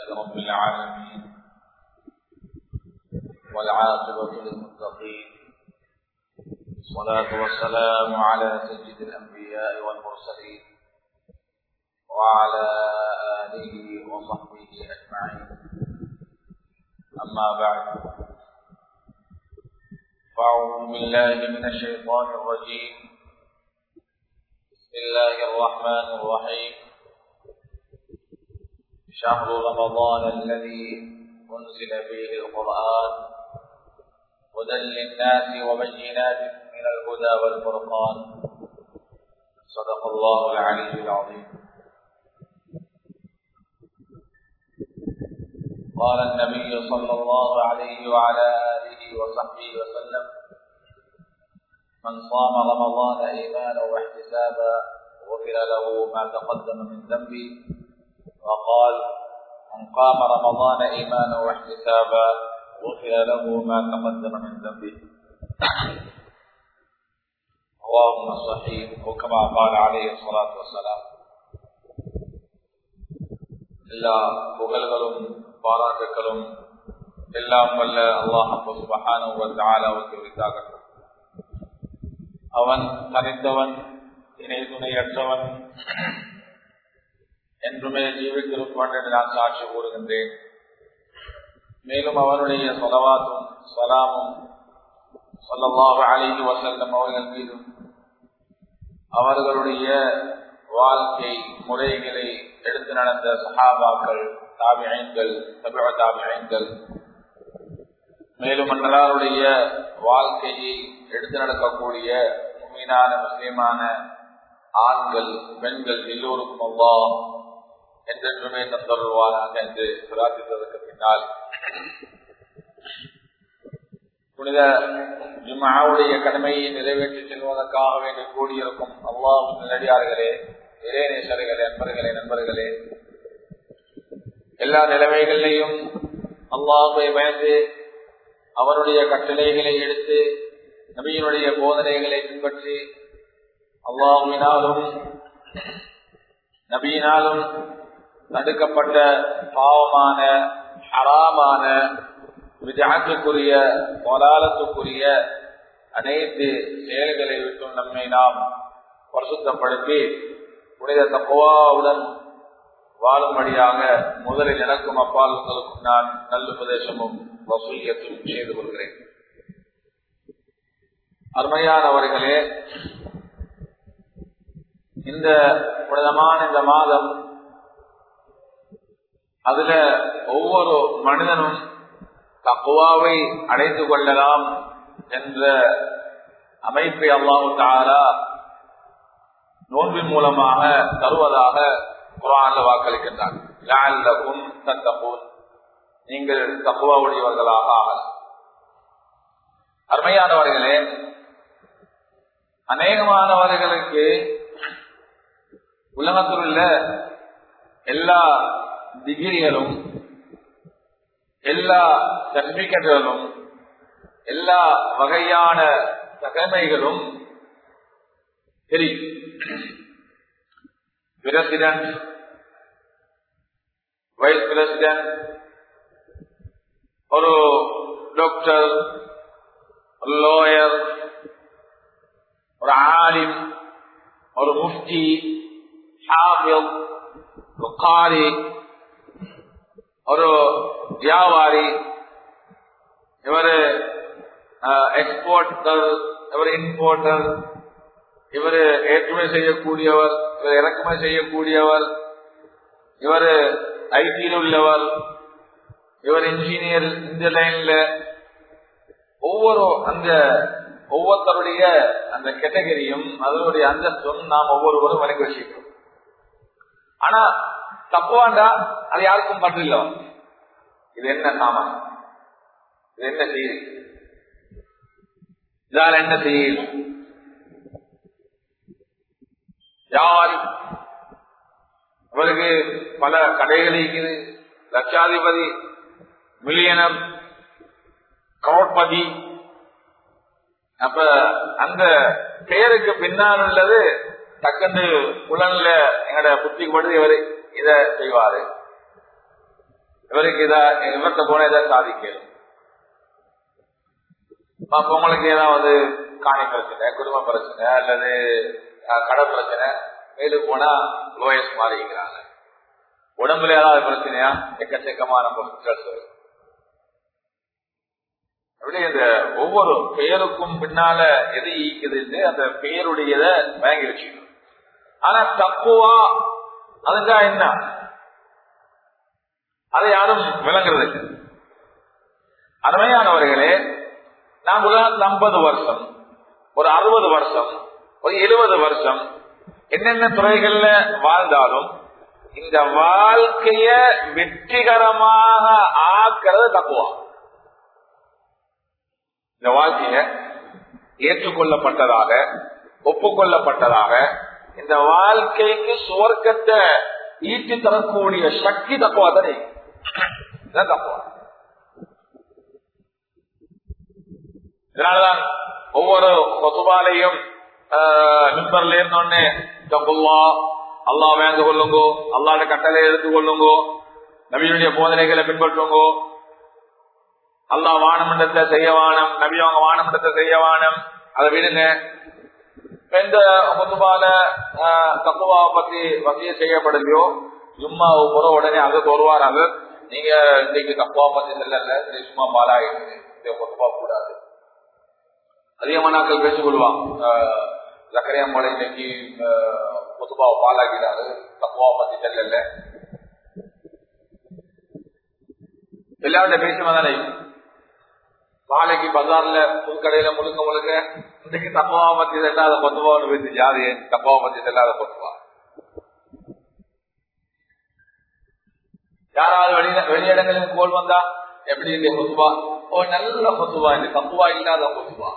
رب العالمين والعاقبة للمتقين الصلاة والسلام على سيد الأنبياء والمرسلين وعلى آله وصحبه أجمعين أما بعد فأعوذ بالله من الشيطان الرجيم بسم الله الرحمن الرحيم شهر رمضان الذي أنزل فيه القرآن هدى للناس وبينات من الهدى والفرقان صدق الله العلي العظيم قال النبي صلى الله عليه وعلى آله وصحبه وسلم من صام رمضان إيمانا واحتسابا غفر له ما تقدم من ذنبه وقال من قام رمضان إيمانا واحتسابا غفر له ما تقدم من ذنبه اللهم صحيح وكما قال عليه الصلاة والسلام எல்லா புகழ்களும் பாராட்டுகளும் எல்லாம் வல்ல அல்லாஹு சுபஹானுவத்தாலாவுக்கு உரித்தாகட்டும் அவன் தனித்தவன் இணை துணையற்றவன் என்றுமே ஜீவித்திருப்பான் என்று நான் சாட்சி கூறுகின்றேன் மேலும் அவனுடைய சொலவாத்தும் சலாமும் சொல்லமாக அழகி வசல்லம் அவர்கள் மீதும் அவர்களுடைய வாழ்க்கை முறைகளை எடுத்து நடந்த சஹாபாக்கள் தாபியங்கள் தமிழ தாபியங்கள் மேலும் அன்னலாருடைய வாழ்க்கையை எடுத்து நடக்கக்கூடிய மீனான முஸ்லிமான ஆண்கள் பெண்கள் எல்லோருக்கும் அவ்வா என்றென்றுமே தந்தருவாராக என்று பிரார்த்தித்ததற்கு பின்னால் புனித ஜுமாவுடைய கடமையை நிறைவேற்றி செல்வதற்காக வேண்டி கூடியிருக்கும் அல்லாஹ் நிலடியார்களே இறைநேசர்களே அன்பர்களே நண்பர்களே எல்லா நிலைமைகளிலையும் அல்லாஹை பயந்து அவருடைய கட்டளைகளை எடுத்து நபியினுடைய போதனைகளை பின்பற்றி அல்லாஹுவினாலும் நபியினாலும் தடுக்கப்பட்ட பாவமான ஹராமான விஜாத்துக்குரிய பொலாலத்துக்குரிய அனைத்து செயல்களை விட்டும் நம்மை நாம் பரிசுத்தப்படுத்தி புனித தப்புவாவுடன் வாழும்படியாக முதலில் எனக்கும் அப்பால் உங்களுக்கும் நான் நல்லுபதேசமும் வசூலியத்தும் செய்து கொள்கிறேன் அருமையானவர்களே இந்த புனிதமான இந்த மாதம் அதுல ஒவ்வொரு மனிதனும் தக்குவாவை அடைந்து கொள்ளலாம் என்ற அமைப்பை அல்லாஹு தாரா நோன்பின் மூலமாக தருவதாக குரான்ல வாக்களிக்கின்றார் தத்தப்போன் நீங்கள் தக்குவா உடையவர்களாக ஆகலாம் அருமையானவர்களே அநேகமானவர்களுக்கு உலகத்தில் உள்ள எல்லா டிகிரிகளும் எல்லா சர்டிபிகேட்டுகளும் எல்லா வகையான தகமைகளும் தெரியும் பிரசிடன்ட் வைஸ் பிரசிடன்ட் ஒரு டாக்டர் லோயர் ஒரு ஆலிம் ஒரு முஃப்டி ஹாஃபில் ஒரு காரி ஒரு வியாபாரி இவர் எக்ஸ்போர்ட்டர் இவர் இம்போர்ட்டர் இவர் ஏற்றுமதி செய்யக்கூடியவர் இவர் இறக்குமதி செய்யக்கூடியவர் இவர் ஐடியில் உள்ளவர் இவர் இன்ஜினியர் இந்த லைன்ல ஒவ்வொரு அந்த ஒவ்வொருத்தருடைய அந்த கேட்டகரியும் அதனுடைய அந்தஸ்தும் நாம் ஒவ்வொருவரும் வழங்கி வச்சிருக்கோம் ஆனா தப்புவாண்டா அது யாருக்கும் பற்றில்ல இது என்ன சாமான் இது என்ன செய்யுது இதால் என்ன செய்யுது யார் அவருக்கு பல கடைகள் இருக்குது லட்சாதிபதி மில்லியனர் கரோட்பதி அப்ப அந்த பெயருக்கு பின்னால் உள்ளது டக்குன்னு புலன்ல எங்கட புத்திக்கு படுது இவரு இத செய்வாரு இவருக்கு இத இவர்கிட்ட போன இதை சாதிக்கணும் அப்ப உங்களுக்கு ஏதாவது காணி பிரச்சனை குடும்ப பிரச்சனை அல்லது அஹ், கடை பிரச்சனை மேலும் போனா லோயஸ் மாறிக்கிறாங்க உடம்புல ஏதாவது பிரச்சனையா எக்கச்சக்கமான பொருட்கள் சொல்லு அப்படி இந்த ஒவ்வொரு பெயருக்கும் பின்னால எது ஈக்குதுன்னு அந்த பெயருடையத வாங்கி வச்சுக்கணும் ஆனா தப்புவா அதுக்கா என்ன அதை யாரும் விளங்குறது இல்லை அருமையானவர்களே நாம் உலகத்தில் ஐம்பது வருஷம் ஒரு அறுபது வருஷம் ஒரு எழுபது வருஷம் என்னென்ன துறைகள்ல வாழ்ந்தாலும் இந்த வாழ்க்கைய வெற்றிகரமாக ஆக்கிறது தக்குவா இந்த வாழ்க்கைய ஏற்றுக்கொள்ளப்பட்டதாக ஒப்புக்கொள்ளப்பட்டதாக இந்த வாழ்க்கைக்கு சுவர்க்கத்தை ஈட்டி தரக்கூடிய சக்தி தக்குவா தானே இதுதான் தக்குவா இதனாலதான் ஒவ்வொரு கொசுபாலையும் மிம்பர்ல இருந்தோடனே தப்புல்லா அல்லா வேந்து கொள்ளுங்கோ அல்லாட கட்டளை எடுத்துக் கொள்ளுங்கோ நபியுடைய போதனைகளை பின்பற்றுங்கோ அல்லா வானமண்டத்தை செய்ய வானம் நபி அவங்க வானமண்டத்தை செய்ய வானம் அதை விடுங்க எந்த கொத்துபால தக்குவா பத்தி வசிய செய்யப்படலையோ சும்மா புற உடனே அது வருவார் அது நீங்க இன்னைக்கு தக்குவா பத்தி செல்லல சரி சும்மா பாலாயிடுது இந்த கொத்துபா கூடாது அதிகமான நாட்கள் பேசிக் கொள்வான் ஜக்கரையா மலை இன்னைக்கு பொதுபாவை பாலாக்கிறாரு தப்புவா பத்தி செல்லல எல்லார்ட்ட பேசி வந்தானே நாளைக்கு பஜார்ல புதுக்கடையில முழுக்க முழுக்க இன்னைக்கு தப்பாவை பத்தி செல்லாத பொத்துவான்னு பேசி ஜாதி தப்பாவை பத்தி செல்லாத பொத்துவா யாராவது வெளி வெளியிடங்களில் கோல் வந்தா எப்படி இல்லை பொத்துவா ஓ நல்ல பொத்துவா இல்லை தப்புவா இல்லாத பொத்துவா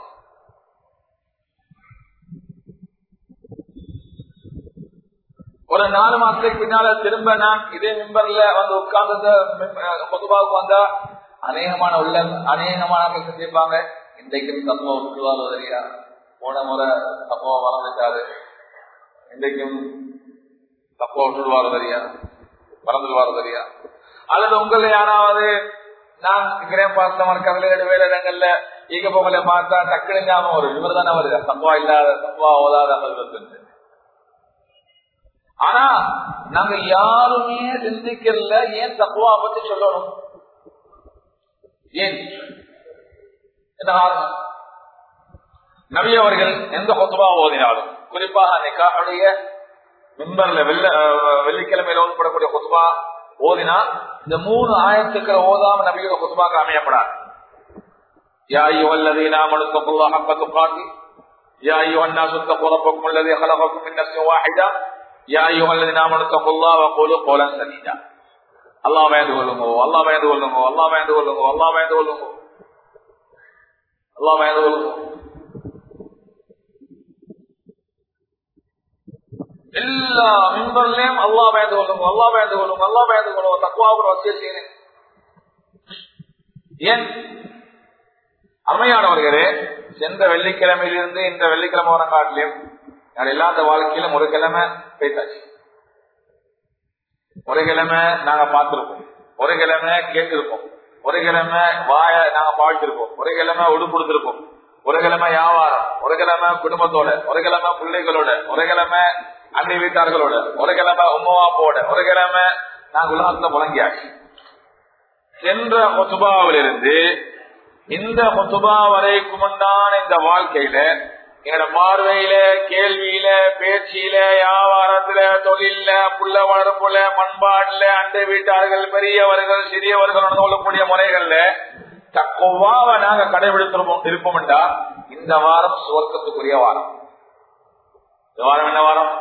ஒரு நாலு மாசத்துக்கு பின்னால திரும்ப நான் இதே மெம்பர்ல வந்து உட்கார்ந்து பொதுவாக வந்தா அநேகமான உள்ள அநேகமான செஞ்சிருப்பாங்க இன்றைக்கும் தத்துவம் விட்டுவார் உதவியா போன முறை தத்துவம் மறந்துட்டாரு இன்றைக்கும் தத்துவம் விட்டுடுவார் உதவியா மறந்துடுவார் உதவியா அல்லது உங்களை யாராவது நான் இருக்கிறேன் பார்த்த மறக்கவில்லை வேலை இடங்கள்ல ஈக போகல பார்த்தா டக்குனு ஞாபகம் வரும் இவர் தானே வருது தப்பா இல்லாத தப்பா ஓதாத அமல்வது ஆனா நாங்க யாருமே சிந்திக்கல ஏன் தப்புவா பத்தி சொல்லணும் ஏன் என்ன காரணம் நபி அவர்கள் எந்த கொத்துவா ஓதினாலும் குறிப்பாக நிக்காவுடைய மிம்பர்ல வெள்ள வெள்ளிக்கிழமையில ஓதப்படக்கூடிய கொத்துவா ஓதினா இந்த மூணு ஆயிரத்துக்களை ஓதாம நபியோட கொத்துவாக்கு அமையப்படாது يا أيها الذين آمنوا اتقوا الله حق تقاته يا أيها الناس اتقوا ربكم الذي خلقكم من نفس واحدة يا أيها الذين آمنوا اتقوا الله وقولوا قولا سديدا الله பயந்து கொள்ளுங்க அல்லாஹ் பயந்து கொள்ளுங்க அல்லாஹ் பயந்து கொள்ளுங்க அல்லாஹ் பயந்து கொள்ளுங்க அல்லாஹ் பயந்து கொள்ளுங்க எல்லா மின்பர்லயும் அல்லா பயந்து கொள்ளுங்க அல்லா பயந்து கொள்ளுங்க அல்லா பயந்து கொள்ளுங்க தக்குவாக வசிய செய்யணும் ஏன் அருமையானவர்களே சென்ற வெள்ளிக்கிழமையிலிருந்து இந்த வெள்ளிக்கிழமை வர காட்டிலும் நான் இல்லாத வாழ்க்கையிலும் ஒரு கிழமை பேசாச்சு ஒரு கிழமை நாங்க பார்த்திருப்போம் ஒரு கிழமை கேட்டிருப்போம் ஒரு கிழமை வாய நாங்க பாழ்த்திருப்போம் ஒரு கிழமை உடுப்படுத்திருப்போம் ஒரு கிழமை வியாபாரம் ஒரு கிழமை குடும்பத்தோட ஒரு கிழமை பிள்ளைகளோட ஒரு கிழமை அண்டை வீட்டார்களோட ஒரு கிழமை உம்மவாப்போட ஒரு கிழமை நாங்க உலகத்துல முழங்கியாச்சு சென்ற கொசுபாவிலிருந்து இந்த கொசுபா வரைக்கும் உண்டான இந்த வாழ்க்கையில எங்களோட பார்வையில கேள்வியில பேச்சில வியாபாரத்துல தொழில புள்ள வளர்ப்புல பண்பாடுல அண்டை வீட்டார்கள் பெரியவர்கள் சிறியவர்கள் நடந்து கொள்ளக்கூடிய முறைகள்ல தக்குவாவை நாங்க கடைபிடித்திருப்போம் இருப்போம்டா இந்த வாரம் சுவர்க்கத்துக்குரிய வாரம் இந்த வாரம் என்ன வாரம்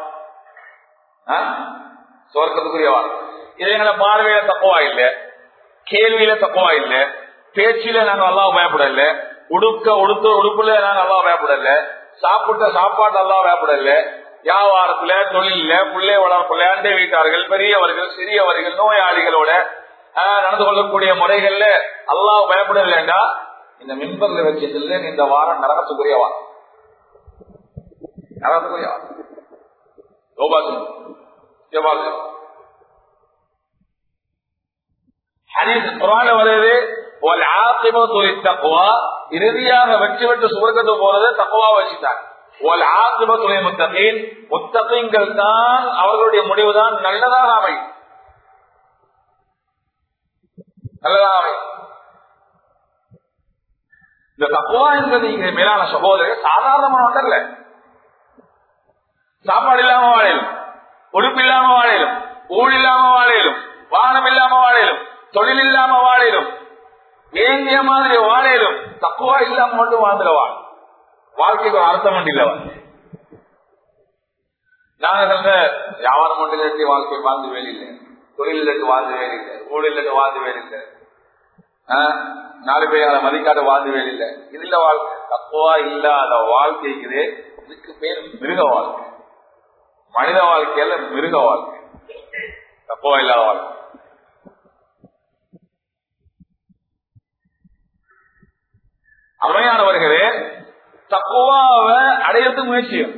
சுவர்க்கத்துக்குரிய வாரம் இது எங்களை பார்வையில தக்குவா இல்ல கேள்வியில தக்குவா இல்ல பேச்சில நாங்க நல்லா பயப்படல உடுக்க உடுத்த உடுப்புல நாங்க நல்லா பயப்படல சாப்பிட்ட சாப்பாடு நல்லா பயப்படல வியாபாரத்துல தொழில பிள்ளை வளர்ப்புல அண்டை வீட்டார்கள் பெரியவர்கள் சிறியவர்கள் நோயாளிகளோட நடந்து கொள்ளக்கூடிய முறைகள்ல அல்லாஹ் பயப்படலண்டா இந்த மின்பர்ல வச்சதுல இந்த வாரம் நரகத்துக்குரிய வாரம் நரகத்துக்குரிய வாரம் யோபாசம் யோபாசம் ஹதீஸ் குரான்ல வருது ஒரு ஆத்திமத்து தக்குவா இறுதியாக வெற்றி பெற்று சுவர்க்கத்துக்கு போறது தக்குவா வச்சுட்டாங்க ஒரு ஆத்திமத்துறை முத்தகீன் முத்தகீன்கள் தான் அவர்களுடைய முடிவுதான் நல்லதாக அமையும் நல்லதாக அமையும் இந்த தக்குவா என்பது இங்க மேலான சகோதரர் சாதாரணமான ஒன்றல்ல சாப்பாடு இல்லாம வாழையிலும் உடுப்பு இல்லாம வாழையிலும் ஊழ் இல்லாம வாழையிலும் வாகனம் இல்லாம வாழையிலும் தொழில் இல்லாம வாழையிலும் வேண்டிய மாதிரி வாழையிலும் தக்குவா இல்லாம மட்டும் வாழ்ந்துடவா வாழ்க்கைக்கு ஒரு அர்த்தம் மட்டும் இல்லவா நாங்க சொல்ற வியாபாரம் மட்டும் இல்லாட்டி வாழ்க்கை வாழ்ந்து வேலையில்லை தொழில் இல்லட்டு வாழ்ந்து வேலையில்லை ஊழல் இல்லட்டு வாழ்ந்து வேலையில்லை நாலு பேர் அதை மதிக்காத வாழ்ந்து வேலையில்லை இது இல்ல வாழ்க்கை தக்குவா இல்லாத வாழ்க்கைக்குது இதுக்கு பேர் மிருக வாழ்க்கை மனித வாழ்க்கையில மிருக வாழ்க்கை தக்குவா இல்லாத வாழ்க்கை அருமையானவர்களே தக்குவாவை அடையிறதுக்கு முயற்சியும்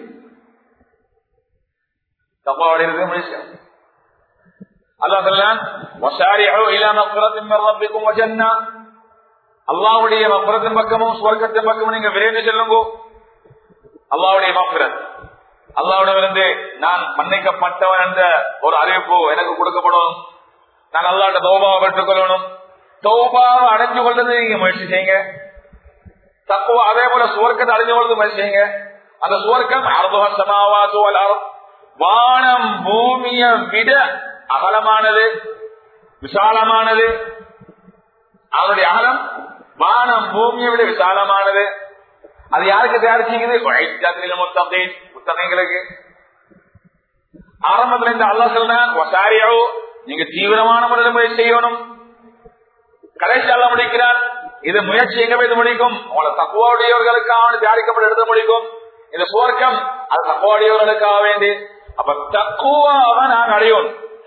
தக்குவா அடையிறதுக்கு முயற்சியும் அல்லாஹ் சொல்றான் வசாரிஹு இலா மக்ஃபிரத்தின் மின் ரப்பிக்கும் வ ஜன்னா அல்லாஹ்வுடைய மக்ஃபிரத்தின் பக்கமும் சுவர்க்கத்தின் பக்கமும் நீங்க விரைந்து செல்லுங்க அல்லாஹ்வுடைய மக்ஃபிரத் அல்லாஹ்விடமிருந்து நான் மன்னிக்கப்பட்டவன் என்ற ஒரு அறிவிப்பு எனக்கு கொடுக்கப்படும் நான் அல்லாஹ்ட தௌபாவை பெற்றுக் கொள்ளணும் தௌபாவை அடைஞ்சு கொள்றது நீங்க முயற்சி செய்யுங்க தக்குவா அதே போல சுவர்க்கத்தை அடைஞ்சு கொள்றது முயற்சி செய்யுங்க அந்த சுவர்க்கம் அர்துஹ சமாவாத்து வல் அர்த் வானம் பூமியை விட அகலமானது விசாலமானது அவனுடைய அகலம் வானம் பூமியை விட விசாலமானது அது யாருக்கு தயாரிச்சிக்குது புத்தகங்களுக்கு ஆரம்பத்துல இந்த அல்லா சொல்றான் நீங்க தீவிரமான முறையில் முயற்சி செய்யணும் கடைசி அல்ல முடிக்கிறார் இது முயற்சி எங்க போய் முடிக்கும் உங்களை தக்குவாவுடையவர்களுக்கு அவனு தயாரிக்கப்பட எடுத்து முடிக்கும் இந்த சுவர்க்கம் அது தக்குவாவுடையவர்களுக்காக வேண்டி அப்ப தக்குவாவை நான் அடையணும்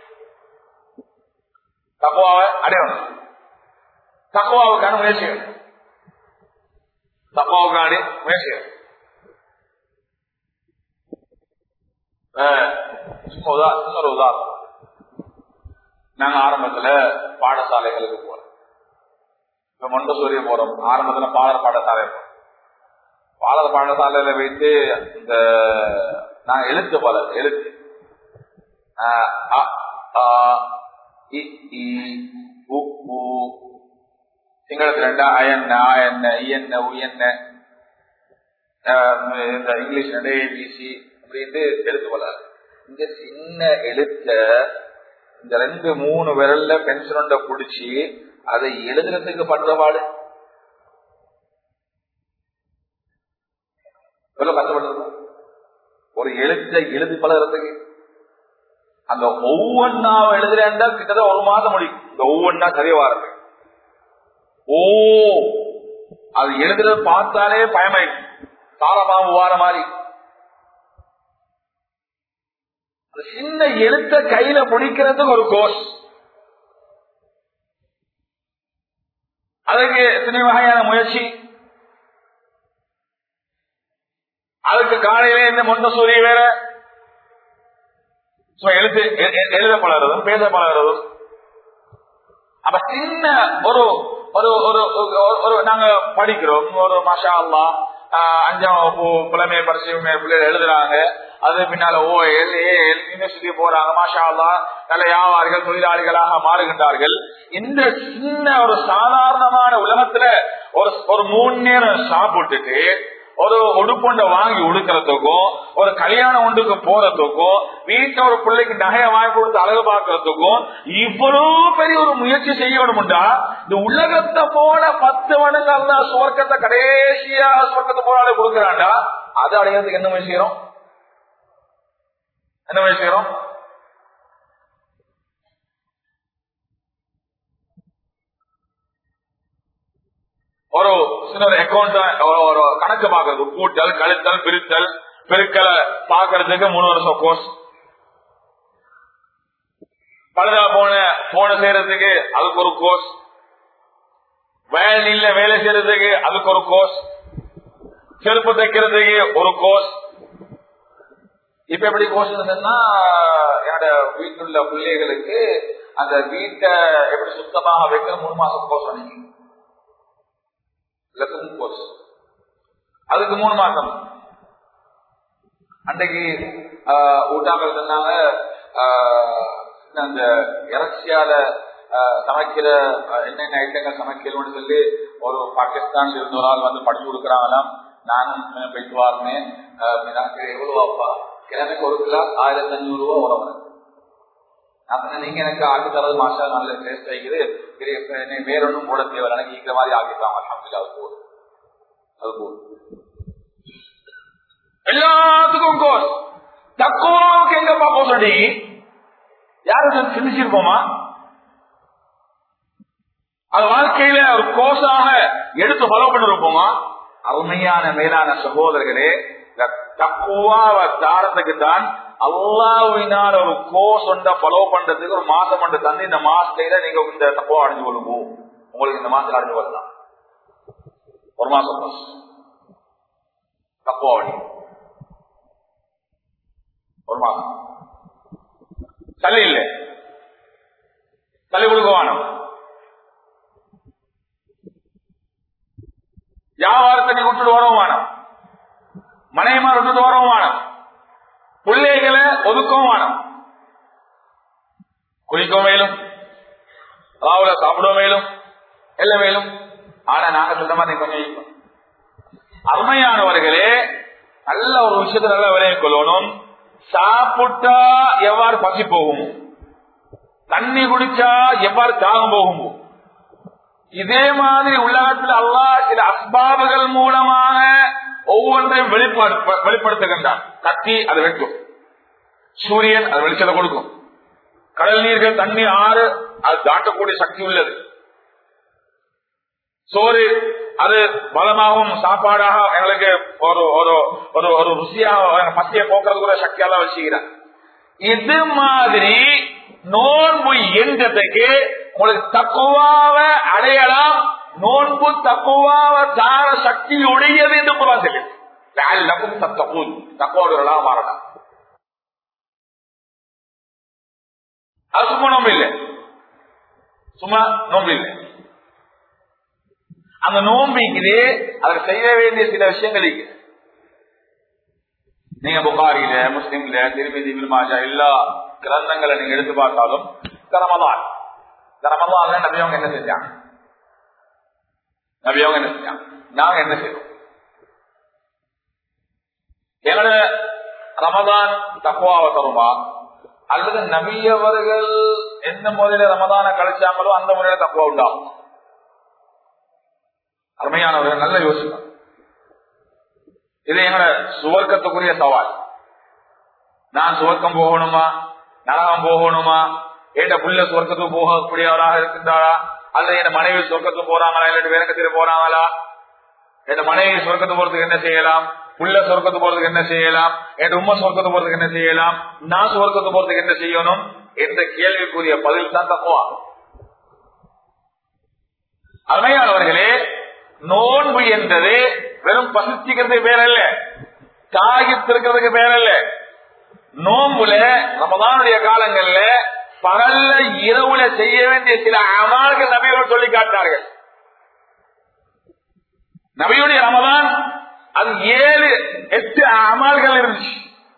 தக்குவாவை அடையணும் தக்குவாவுக்கான முயற்சி தக்குவாவுக்கான முயற்சி இன்னொரு உதாரணம் நாங்க ஆரம்பத்துல பாடசாலைகளுக்கு போறோம் இப்ப மொண்டசூரிய போறோம் ஆரம்பத்துல பாடல் பாடசாலை போறோம் பாடல் பாடசாலையில வைத்து இந்த நான் எழுத்து பாடல் எழுத்து சிங்களத்துல ரெண்டா அயன்ன ஆயன்ன இயன்ன உயன்ன இந்த இங்கிலீஷ் ஏபிசி அப்படின்ட்டு எழுத்து போலாரு இங்க சின்ன எழுத்த இந்த ரெண்டு மூணு விரல்ல பென்சில் புடிச்சு அதை எழுதுறதுக்கு பண்ற பாடு கஷ்டப்படுறது ஒரு எழுத்தை எழுதி பழகிறதுக்கு அந்த ஒவ்வொன்னாவை எழுதுறேன்டா கிட்டத்தட்ட ஒரு மாதம் முடியும் இந்த ஒவ்வொன்னா சரியா வாரது ஓ அது எழுதுறது பார்த்தாலே பயமாயிடும் தாரபாம்பு வார மாதிரி சின்ன எழுத்த கையில பிடிக்கிறதுக்கு ஒரு கோர்ஸ் அதுக்கு எத்தனை வகையான முயற்சி அதுக்கு காலையில இந்த மொண்ட சூரிய வேற எழுத்து எழுத பழகிறதும் பேச பழகிறதும் அப்ப சின்ன ஒரு ஒரு ஒரு ஒரு நாங்க படிக்கிறோம் ஒரு மஷா அல்லா அஞ்சாம் வகுப்பு புலமை பரிசு பிள்ளைகள் எழுதுறாங்க அது பின்னால O L A L university போறாங்க மாஷா அல்லா நல்ல வியாபாரிகள் தொழிலாளிகளாக மாறுகின்றார்கள் இந்த சின்ன ஒரு சாதாரணமான உலகத்துல ஒரு ஒரு மூணு நேரம் சாப்பிட்டுட்டு ஒரு உடுப்புண்ட வாங்கி உடுக்கிறதுக்கும் ஒரு கல்யாணம் ஒன்றுக்கு போறதுக்கும் வீட்டுல ஒரு பிள்ளைக்கு நகையை வாங்கி கொடுத்து அழகு பார்க்கறதுக்கும் இவ்வளவு பெரிய ஒரு முயற்சி செய்யணும்டா இந்த உலகத்தை போல பத்து மடங்கு அல்ல சுவர்க்கத்தை கடைசியா சுவர்க்கத்தை போராட கொடுக்கிறான்டா அது அடைகிறதுக்கு என்ன முயற்சி செய்யறோம் என்ன முயற்சி செய்யறோம் ஒரு சின்ன ஒரு அக்கௌண்ட் ஒரு கணக்கு பாக்குறது கூட்டல் கழித்தல் பிரித்தல் பெருக்கலை பாக்குறதுக்கு மூணு வருஷம் கோர்ஸ் பழுதா போன போன செய்யறதுக்கு அதுக்கு ஒரு கோர்ஸ் வயலில் வேலை செய்யறதுக்கு அதுக்கு ஒரு கோர்ஸ் செருப்பு தைக்கிறதுக்கு ஒரு கோர்ஸ் இப்ப எப்படி கோர்ஸ் சொன்னா என்னோட வீட்டுள்ள பிள்ளைகளுக்கு அந்த வீட்டை எப்படி சுத்தமாக வைக்கிற மாசத்துல மூணு மாசம் கோர்ஸ் பண்ணீங்க லெசன் கோர்ஸ் அதுக்கு மூணு மாசம் அன்றைக்கு ஊட்டாக்கள் சொன்னாங்க அந்த இறைச்சியால சமைக்கிற என்னென்ன ஐட்டங்கள் சமைக்கணும்னு சொல்லி ஒரு பாகிஸ்தான்ல இருந்த ஒரு ஆள் வந்து படிச்சு கொடுக்குறாங்களாம் நானும் போயிட்டு வாருனேன் எனக்கு எவ்வளவு அப்பா கிழமைக்கு ஒரு கிலோ ஆயிரத்தி அஞ்சூறு ரூபா உறவு நான் நீங்க எனக்கு ஆக்கி தரது மாசா நல்ல டேஸ்ட் ஆகிக்குது வேற ஒன்றும் போட தேவை எனக்கு ஈக்கிற மாதிரி ஆக்கிட்டாங்க அலமதுல அது போதும் அது போதும் எல்லாத்துக்கும் கோர்ஸ் தக்குவாவுக்கு எங்கப்பா கோசடி யாரும் சிந்திச்சிருப்போமா அது வாழ்க்கையில ஒரு கோஷாக எடுத்து ஃபாலோ பண்ணிருப்போமா அருமையான மேலான சகோதரர்களே தக்குவாவை தாரத்துக்கு தான் அல்லாவினால் ஒரு கோர்ஸ் ஒன்றை ஃபாலோ பண்றதுக்கு ஒரு மாசம் ஒன்று தந்து இந்த மாசத்துல நீங்க இந்த தக்குவா அடைஞ்சு கொள்ளுவோம் உங்களுக்கு இந்த மாசத்துல அடைஞ்சு கொள்ளலாம் ஒரு மாசம் தக்குவா அடி ஒரு மாசம் தலை இல்லை தலை கொடுக்கவானம் வியாபாரத்தை நீ விட்டுட்டு வரவும் வேணும் மனைவிமார் விட்டுட்டு வரவும் வேணும் பிள்ளைகளை ஒதுக்கவும் வேணும் குளிக்கவும் மேலும் ராவுல சாப்பிட மேலும் எல்லாம் மேலும் ஆனா நாங்க சொல்ற மாதிரி கொஞ்சம் அருமையானவர்களே நல்ல ஒரு விஷயத்தை நல்லா விளைய கொள்ளணும் சாப்பிட்டா எவ்வாறு பசி போகும் தண்ணி குடிச்சா எவ்வாறு தாகம் போகும் இதே மாதிரி உலகத்தில் அல்லா சில அஸ்பாபுகள் மூலமாக ஒவ்வொன்றையும் வெளிப்படுத்துகின்றான் கத்தி அதை வெட்டும் சூரியன் அது வெளிச்சத்தை கொடுக்கும் கடல் நீர்கள் தண்ணி ஆறு அது தாண்டக்கூடிய சக்தி உள்ளது சோறு அது பலமாகவும் சாப்பாடாக எங்களுக்கு ஒரு ஒரு ஒரு ஒரு ருசியாக பசிய போக்குறது கூட சக்தியால வச்சுக்கிறேன் இது மாதிரி நோன்பு என்றதுக்கு உங்களுக்கு தக்குவாவ அடையலாம் நோன்பு தக்குவாவ தார சக்தி உடையது என்று புறம் சொல்லும் தத்தகூன் தக்குவாடுகளா மாறலாம் அது சும்மா நோம்பு இல்லை சும்மா நோம்பு இல்லை அந்த நோம்பிக்குது அதை செய்ய வேண்டிய சில விஷயங்கள் இருக்குது நீங்க புகாரில முஸ்லிம்ல திருமதி மாஜா எல்லா கிரந்தங்களை நீங்க எடுத்து பார்த்தாலும் ரமதான் ரமதான் நபியவங்க என்ன செஞ்சாங்க நபியவங்க என்ன செஞ்சாங்க நாங்க என்ன செய்வோம் எங்களோட ரமதான் தக்குவாவை தருமா அல்லது நபியவர்கள் எந்த முறையில ரமதான கழிச்சாங்களோ அந்த முறையில தக்குவா உண்டாகும் அருமையானவர்கள் நல்ல யோசிப்பாங்க இது எங்களோட சுவர்க்கத்துக்குரிய சவால் நான் சுவர்க்கம் போகணுமா நரகம் போகணுமா ஏட்ட புள்ள சுவர்க்கத்துக்கு போகக்கூடியவராக இருக்கின்றாரா அல்லது என் மனைவி சொர்க்கத்துக்கு போறாங்களா இல்லாட்டி வேறக்கத்திற்கு போறாங்களா என் மனைவி சொர்க்கத்து போறதுக்கு என்ன செய்யலாம் புள்ள சொர்க்கத்து போறதுக்கு என்ன செய்யலாம் என் உண்மை சொர்க்கத்து போறதுக்கு என்ன செய்யலாம் நான் சொர்க்கத்து போறதுக்கு என்ன செய்யணும் என்ற கேள்விக்குரிய பதில் தான் தப்புவா அருமையானவர்களே நோன்பு என்பது வெறும் பசிச்சுக்கிறது பேர் அல்ல தாகித்திருக்கிறதுக்கு பேர் அல்ல நோன்புல ரமதானுடைய காலங்கள்ல பகல்ல இரவுல செய்ய வேண்டிய சில அமால்கள் நபியோடு சொல்லி காட்டினார்கள் நபியுடைய ரமதான் அது ஏழு எட்டு அமால்கள் இருந்துச்சு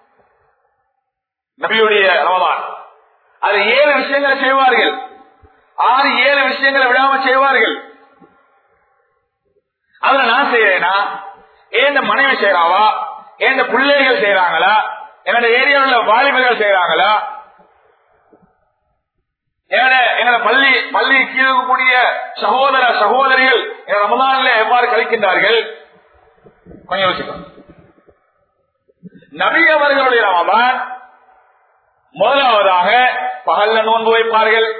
நபியுடைய ரமதான் அது ஏழு விஷயங்களை செய்வார்கள் ஆறு ஏழு விஷயங்களை விடாம செய்வார்கள் அதுல நான் செய்யறேனா ஏன் மனைவி செய்யறாவா ஏன் பிள்ளைகள் செய்யறாங்களா என்னோட ஏரியாவில் வாலிபர்கள் செய்யறாங்களா என்னோட பள்ளி பள்ளி கீழக்கூடிய சகோதர சகோதரிகள் ரமதான்ல எவ்வாறு கழிக்கின்றார்கள் கொஞ்சம் யோசிக்கும் நபி அவர்களுடைய ரமதான் முதலாவதாக பகல்ல நோன்பு வைப்பார்கள்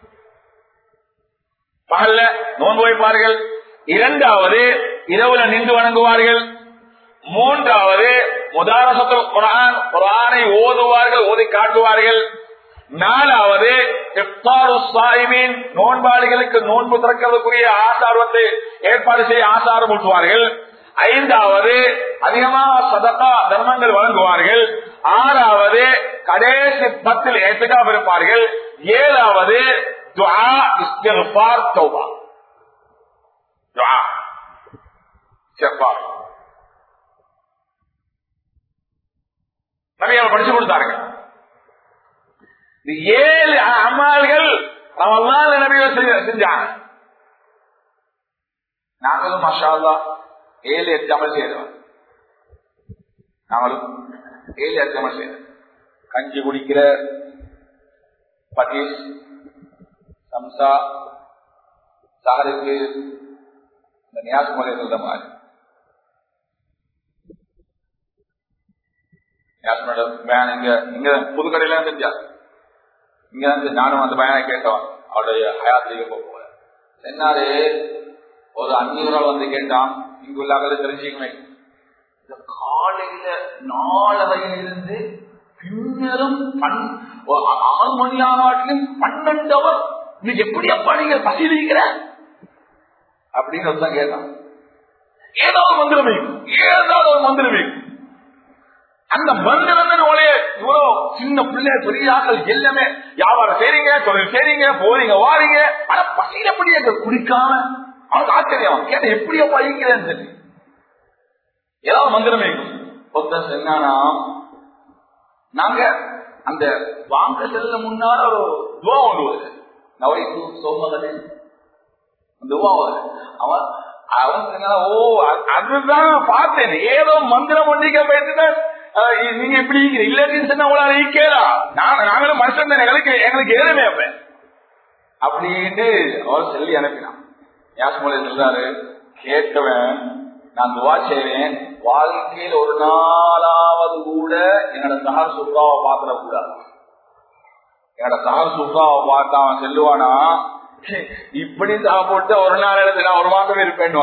பகல்ல நோன்பு வைப்பார்கள் இரண்டாவது இரவுல நின்று வணங்குவார்கள் மூன்றாவது முதாரசத்தில் குரான் குரானை ஓதுவார்கள் ஓதி காட்டுவார்கள் நாலாவது நோன்பாளிகளுக்கு நோன்பு திறக்கிறதுக்குரிய ஆசாரத்தை ஏற்பாடு செய்ய ஆசாரம் ஊட்டுவார்கள் ஐந்தாவது அதிகமாக சதக்கா தர்மங்கள் வழங்குவார்கள் ஆறாவது கடைசி பத்தில் ஏற்றுக்காக இருப்பார்கள் ஏழாவது துஆ இஸ்திக்ஃபார் தௌபா துஆ இஸ்திக்ஃபார் நபி அவர் படிச்சு கொடுத்தாருங்க இந்த ஏழு அமல்கள் ரமலான் நபியை செஞ்சாங்க நாங்களும் மஷா அல்லாஹ் ஏழு எட்டு அமல் செய்தோம் நாங்களும் ஏழு எட்டு அமல் செய்தோம் கஞ்சி குடிக்கிற பட்டீஸ் சம்சா சாருக்கு இந்த நியாஸ் முறை சொல்ற மாதிரி நியாஸ் பேன் இங்க இங்க புதுக்கடையில செஞ்சா இங்க இருந்து நானும் அந்த பயனை கேட்டவன் அவருடைய ஹயாத்திலேயே போக என்னாரு ஒரு அந்நியரால் வந்து கேட்டான் இங்குள்ளாக தெரிஞ்சுக்குமே இந்த காலையில நாலரையில இருந்து பின்னரும் ஆறு மணி ஆனாட்டிலும் பன்னெண்டு அவர் இன்னைக்கு எப்படி அப்பா நீங்க பசிலிக்கிற அப்படின்னு ஒருத்தன் கேட்டான் ஏதாவது மந்திரம் வைக்கும் ஏதாவது ஒரு மந்திரம் வைக்கும் அந்த மந்திரம் இவ்வளவு சின்ன பிள்ளை பெரிய ஆக்கள் எல்லாமே வியாபாரம் செய்றீங்க தொழில் செய்றீங்க போறீங்க வாரீங்க ஆனா பசியில எப்படி குடிக்காம அவனுக்கு ஆச்சரியம் கேட்ட எப்படி அப்பா இருக்கிறேன்னு சொல்லி ஏதாவது மந்திரம் வைக்கும் ஒருத்தர் சொன்னானா நாங்க அந்த வாங்க செல்ல முன்னால ஒரு துவா ஒன்று வருது நவரைக்கு சோமகனே துவா வருது அவன் அவன் சொன்னா ஓ அதுதான் பார்த்தேன் ஏதோ மந்திரம் ஒன்றிக்க போயிட்டு நீங்க இப்படி இல்லாட்டின்னு சொன்னா உங்களால ஈக்கேடா நாங்க நாங்களும் மனுஷன் தான் எங்களுக்கு எங்களுக்கு ஏழுமே அப்ப அப்படின்னு அவர் சொல்லி அனுப்பினான் யாஸ்மொழி சொல்றாரு கேட்கவன் நான் துவா செய்வேன் வாழ்க்கையில் ஒரு நாளாவது கூட என்னோட சகர் சுப்ராவை பாத்திர கூடாது என்னோட சகர் சுப்ராவை பார்த்து அவன் செல்லுவானா இப்படி சாப்பிட்டு ஒரு நாள் இடத்துல நான் ஒரு மாசம் இருப்பேன்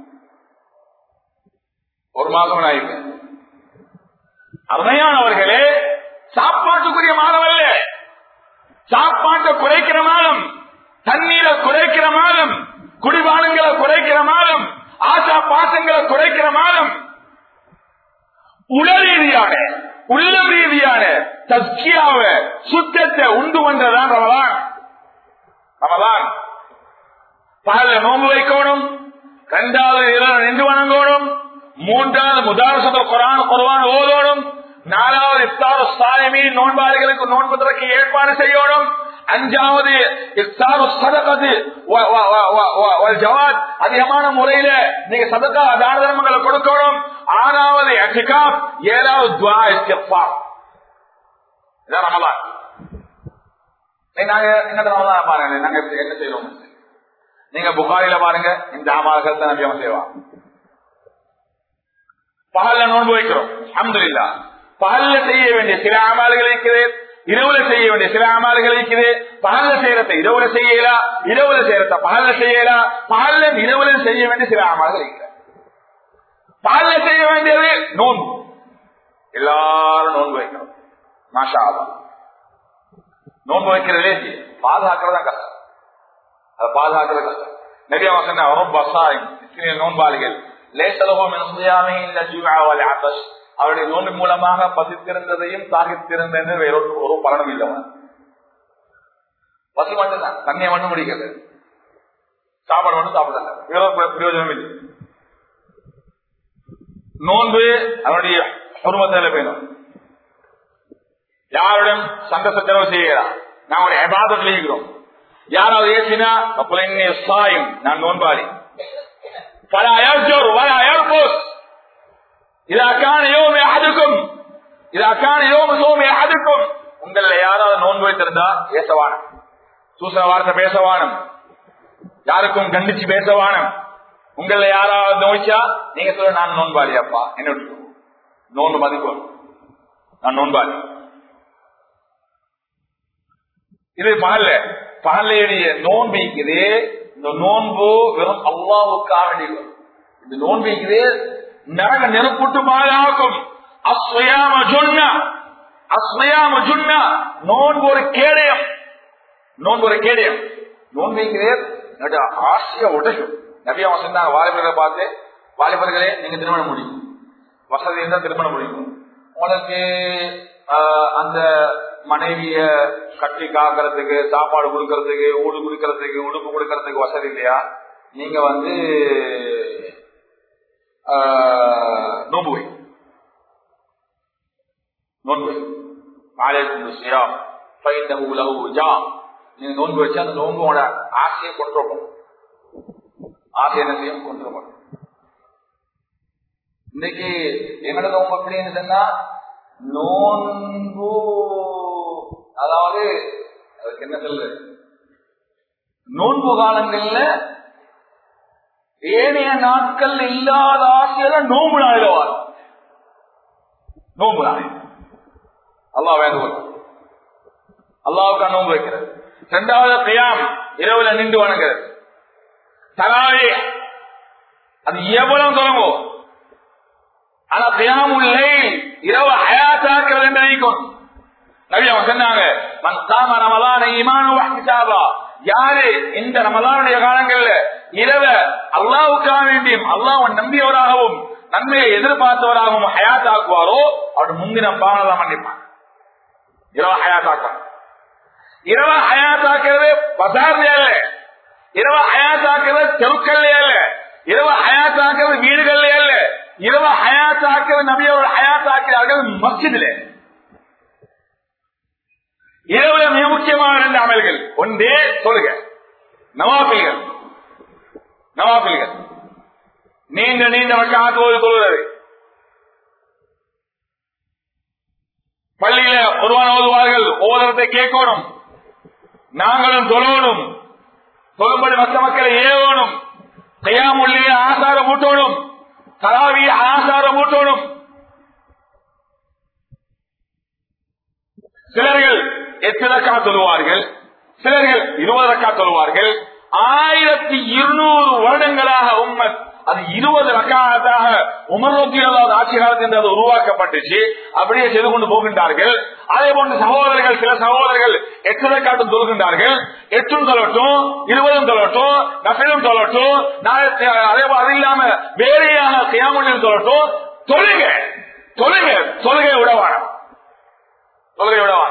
ஒரு மாசம் நான் இருப்பேன் அருமையானவர்களே சாப்பாட்டுக்குரிய மாதம் அல்ல சாப்பாட்டை குறைக்கிற மாதம் தண்ணீரை குறைக்கிற மாதம் குடிபானங்களை குறைக்கிற மாதம் ஆசா பாசங்களை குறைக்கிற மாதம் உடல் ரீதியான உள்ள ரீதியான தஸ்கியாவ சுத்தத்தை உண்டு பண்றதான் ரமலான் ரமலான் பகல நோம்பு வைக்கணும் இரண்டாவது இரவு நின்று வணங்கணும் மூன்றாவது முதாரசத குரான் குர்வான் ஓதோடும் நாலாவது இஃப்தார் சாயமி நோன்பாளிகளுக்கு நோன்பதற்கு ஏற்பாடு செய்யணும் அஞ்சாவது இஃப்தார் சதகது ஜவாத் அதிகமான முறையில நீங்க சதக்கா தான தர்மங்களை கொடுக்கணும் ஆறாவது அட்டிகாப் ஏழாவது துவா இஸ்திஃபார் இதான் ரமலான் நாங்க என்ன ரமலான் பாருங்க நாங்க என்ன செய்யறோம் நீங்க புகாரில பாருங்க இந்த அமால்கள் தான் நம்பியமா செய்வாங்க பகல்ல நோன்பு வைக்கிறோம் அஹமதுல்லா பகல்ல செய்ய வேண்டிய சில அமால்கள் இருக்குது இரவுல செய்ய வேண்டிய சில அமால்கள் இருக்குது பகல்ல செய்யறத இரவுல செய்யலாம் இரவுல செய்யறத பகல்ல செய்யலாம் பகல்ல இரவுல செய்ய வேண்டிய சில அமால்கள் இருக்குது பகல்ல செய்ய வேண்டியது நோன்பு எல்லாரும் நோன்பு வைக்கணும் மாஷா நோன்பு வைக்கிறதே பாதுகாக்கிறதா கஷ்டம் அதை பாதுகாக்கிறது கஷ்டம் நிறைய வசன ரொம்ப நோன்பாளிகள் அவருடைய நோன்பு மூலமாக பசித்திருந்ததையும் தாகித்திருந்தது வேறொரு ஒரு பலனும் இல்லவன் பசி மட்டும்தான் தண்ணியை மட்டும் முடிக்கிறது சாப்பாடு மட்டும் சாப்பிடல வேற பிரயோஜனம் இல்லை நோன்பு அவனுடைய குடும்பத்தில் வேணும் யாருடன் சண்டை சச்சரவு செய்கிறான் நான் ஒரு எபாதத்தில் இருக்கிறோம் யாராவது ஏசினா சாயும் நான் நோன்பாளி பல அயர்ஜோர் வர அயர்போஸ் இதற்கான யோமே அதுக்கும் இதற்கான யோம சோமே அதுக்கும் உங்கள யாராவது நோன்பு வைத்திருந்தா பேசவானம் சூசன வார்த்தை பேசவானம் யாருக்கும் கண்டிச்சு பேசவானம் உங்கள யாராவது நோய்ச்சா நீங்க சொல்ல நான் நோன்பாளி அப்பா என்ன நோன்பு மதிக்கும் நான் நோன்பாளி இது பகல்ல பகல்லையுடைய நோன்பு இருக்குது இந்த நோன்பு வெறும் அல்லாவுக்காக வரும் இந்த நோன்பு இருக்குது நரக நெருப்புட்டு மாறாக்கும் அஸ்வயாம ஜொன்னா அஸ்வயாம ஜொன்னா நோன்பு ஒரு கேடயம் நோன்பு ஒரு கேடயம் நோன்பு இருக்குது ஆசையா உடையும் நபியா சொன்னாங்க வாலிபர்களை பார்த்து வாலிபர்களே நீங்க திருமணம் முடியும் வசதி இருந்தா திருமணம் முடியும் உங்களுக்கு அந்த மனைவிய கட்டி காக்கிறதுக்கு சாப்பாடு கொடுக்கறதுக்கு ஊடு கொடுக்கறதுக்கு உடுப்பு கொடுக்கறதுக்கு வசதி இல்லையா நீங்க வந்து ஆஹ், நோன்பு வை நோன்பு வை ஆலயத்தின் சியாம் பைந்தகு உலகு உஜா நீங்க நோன்பு வச்சு அந்த நோன்போட ஆசையை கொண்டு வரணும் ஆசை என்ன செய்யும் கொண்டு வரணும் இன்னைக்கு எங்களோட நோன்பு எப்படின்னு சொன்னா நோன்பு அதாவது அதுக்கு என்ன சொல்லு நோன்பு காலங்கள்ல ஏனைய நாட்கள் இல்லாத ஆசையில நோம்பு நாளில வரும் நோம்பு நாள் அல்லாஹ் வேண்டுகோள் அல்லாவுக்கு நோன்பு வைக்கிறது இரண்டாவது கியாம் இரவுல நின்று வணங்குறது தராவே அது எவ்வளவு தொடங்கும் ஆனா கியாமுல்லை இரவு ஹயாத்தாக்குறது என்று நினைக்கும் நபி அவங்க சொன்னாங்க மன் காம ரமலான ஈமானு வஹ்திசாபா யாரு இந்த ரமலானுடைய காலங்கள்ல இரவ அல்லாவுக்காக வேண்டியும் அல்லாஹ்வை நம்பியவராகவும் நன்மையை எதிர்பார்த்தவராகவும் ஹயாத்தாக்குவாரோ அவர் முந்தின பாவனெல்லாம் மன்னிப்பான் இரவ ஹயாத்தாக்குவார் இரவ ஹயாத்தாக்குறது பசார்ல அல்ல இரவ ஹயாத்தாக்குறது தெருக்கல்ல அல்ல இரவ ஹயாத்தாக்குறது வீடுகள்ல அல்ல இரவ ஹயாத்தாக்குறது நபியோட ஹயாத்தாக்கிறார்கள் மஸ்ஜிதிலே இரவுல மிக முக்கியமான ரெண்டு அமல்கள் ஒன்றே தொழுக நவாபில்கள் நவாபில்கள் நீண்ட நீண்ட வக்காத்து ஓதி தொழுகிறது பள்ளியில ஒருவான ஓதுவார்கள் ஓதுறதை கேட்கணும் நாங்களும் தொழணும் தொழும்படி மற்ற மக்களை ஏவணும் கையாமுள்ளிய ஆசாரம் ஊட்டணும் தலாவிய ஆசாரம் ஊட்டணும் சிலர்கள் எட்டு ரக்கா தொழுவார்கள் சிலர்கள் இருபது ரக்கா தொழுவார்கள் ஆயிரத்தி இருநூறு வருடங்களாக உம்மத் அது இருபது ரக்காத்தாக உமர்நோக்கி அல்லாத ஆட்சி காலத்தில் அது உருவாக்கப்பட்டுச்சு அப்படியே செய்து கொண்டு போகின்றார்கள் அதே போன்று சகோதரர்கள் சில சகோதரர்கள் எட்டு ரக்காட்டும் தொழுகின்றார்கள் எட்டும் தொழட்டும் இருபதும் தொழட்டும் நஃபிலும் தொழட்டும் நாளை- அதே போல அது இல்லாம வேறையாக கியாமொழியும் தொழட்டும் தொழுக தொழுக தொழுகை விடவான தொழுகை விடவான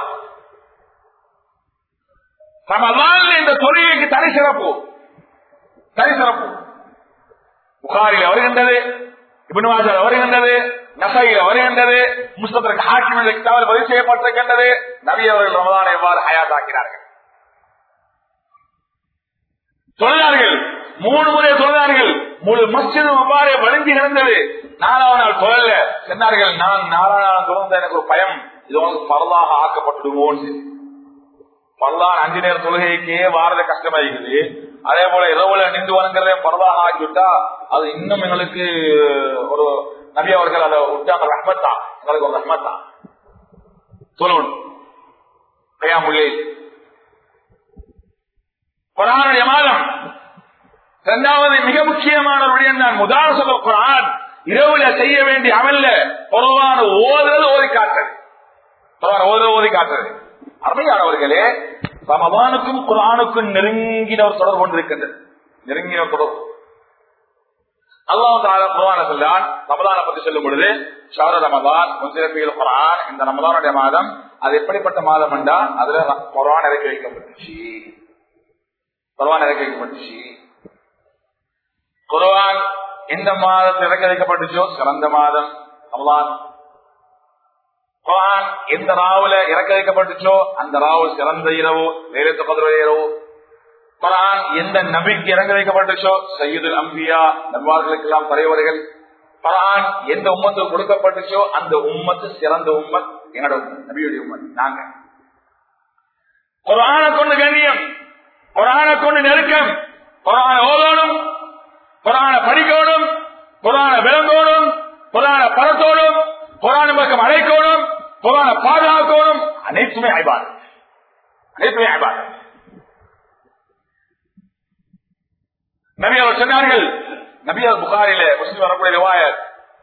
ரமலான்ல இந்த தொழுகைக்கு தனி சிறப்பு தனி சிறப்பு புகாரில் வருகின்றது இபின்வாசல் வருகின்றது நசையில வருகின்றது முஸ்தபருக்கு ஹாக்கிமில் கிதாபில் பதிவு செய்யப்பட்டிருக்கின்றது நபி அவர்கள் ரமலானை எவ்வாறு ஹயாத்தாக்கினார்கள் தொழிலார்கள் மூணு முறை தொழிலார்கள் முழு மஸ்ஜிதும் அவ்வாறே வழிஞ்சு கிடந்தது நாலாவது நாள் தொழல சொன்னார்கள் நான் நாலாவது நாள் தொடர்ந்த எனக்கு ஒரு பயம் இது உங்களுக்கு பரவாக ஆக்கப்பட்டுடுமோன்னு பல்லான் அஞ்சு நேர தொழுகைக்கே வாரத கஷ்டமாயிருக்குது அதே போல இரவுல நின்று வணங்குறதே பரவாக ஆக்கிவிட்டா அது இன்னும் எங்களுக்கு ஒரு நபி அவர்கள் அதை விட்டாங்க ரஹ்மத்தா எங்களுக்கு ஒரு ரஹ்மத்தா சொல்லணும் கையாமுள்ளே குரானுடைய மாதம் இரண்டாவது மிக முக்கியமான ஒரு விடயம் தான் முதார சொல்ல குரான் இரவுல செய்ய வேண்டிய அமல்ல பொதுவான ஓதுறது ஓதி காட்டுறது குரான் ஓதுறது ஓதி காட்டுறது அருமையானவர்களே ரமதானுக்கும் குரானுக்கும் நெருங்கின ஒரு தொடர்பு கொண்டிருக்கின்றது நெருங்கின ஒரு தொடர்பு அல்லாஹ் தாலா குரான சொல்லான் ரமதானை பத்தி சொல்லும் பொழுது ஷார ரமதான் முன்சிறப்பிகள் குரான் இந்த ரமதானுடைய மாதம் அது எப்படிப்பட்ட மாதம் என்றா அதுல குரான் இறக்கி வைக்கப்பட்டுச்சு குரான் இறக்கி வைக்கப்பட்டுச்சு குரான் எந்த மாதத்தில் இறக்கி வைக்கப்பட்டுச்சோ சிறந்த மாதம் ரமதான் குரான் எந்த ராவுல இறக்க வைக்கப்பட்டுச்சோ அந்த ராவு சிறந்த இரவு வேலத்து பதிர இரவு குரான் எந்த நபிக்கு இறங்க வைக்கப்பட்டுச்சோ சையீதுல் அம்பியா நண்பர்களுக்கு எல்லாம் தலைவர்கள் குரான் எந்த உம்மத்துக்கு கொடுக்கப்பட்டுச்சோ அந்த உம்மத்து சிறந்த உம்மத் எங்களோட உம்மத், நபியுடைய உம்மத் நாங்க குரான கொண்டு கண்ணியம் குரான கொண்டு நெருக்கம் குரான ஓதணும் குரான படிக்கணும் குரான விளங்கோடும் குரான பரத்தோடும் குரான பக்கம் அழைக்கணும் குரான பாதுகாக்கணும் அனைத்துமே ஐபாது அனைத்துமே ஐபாது நபி அவர் சொன்னார்கள் நபி அவர் புகாரில முஸ்லிம் வரக்கூடிய ரிவாயத்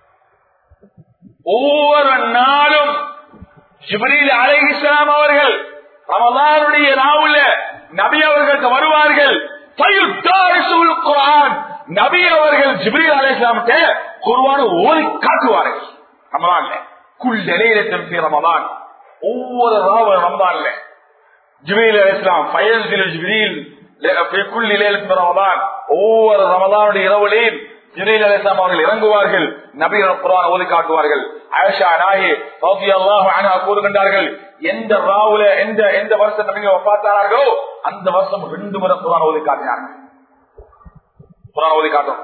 ஒவ்வொரு நாளும் ஜிப்ரீல் அலைஹிஸ்ஸலாம் அவர்கள் ரமலானுடைய நாவுல நபி அவர்களுக்கு வருவார்கள் ஃபயுத்தாரிசுல் குர்ஆன் நபி அவர்கள் ஜிப்ரீல் அலைஹிஸ்ஸலாமுக்கு குர்ஆனை ஓதி காட்டுவார்கள் ரமலான்ல குல் லைலத்தின் ஃபீ ரமலான் ஒவ்வொரு ராவ ரமதான்ல ஜிபிரில் இஸ்லாம் பயன்சில் ஜிபிரில் குள்ளி ரமதான் ஒவ்வொரு ரமதானுடைய இரவுலையும் ஜிபிரில் அலிஸ்லாம் அவர்கள் இறங்குவார்கள் நபி குரான் ஓதி காட்டுவார்கள் ஆயிஷா நாயி ரபி அல்லாஹ் கூறுகின்றார்கள் எந்த ராவுல எந்த எந்த வருஷம் நபி பார்த்தார்களோ அந்த வருஷம் ரெண்டு முறை குரான் ஓதி காட்டினார்கள் குரான் ஓதி காட்டும்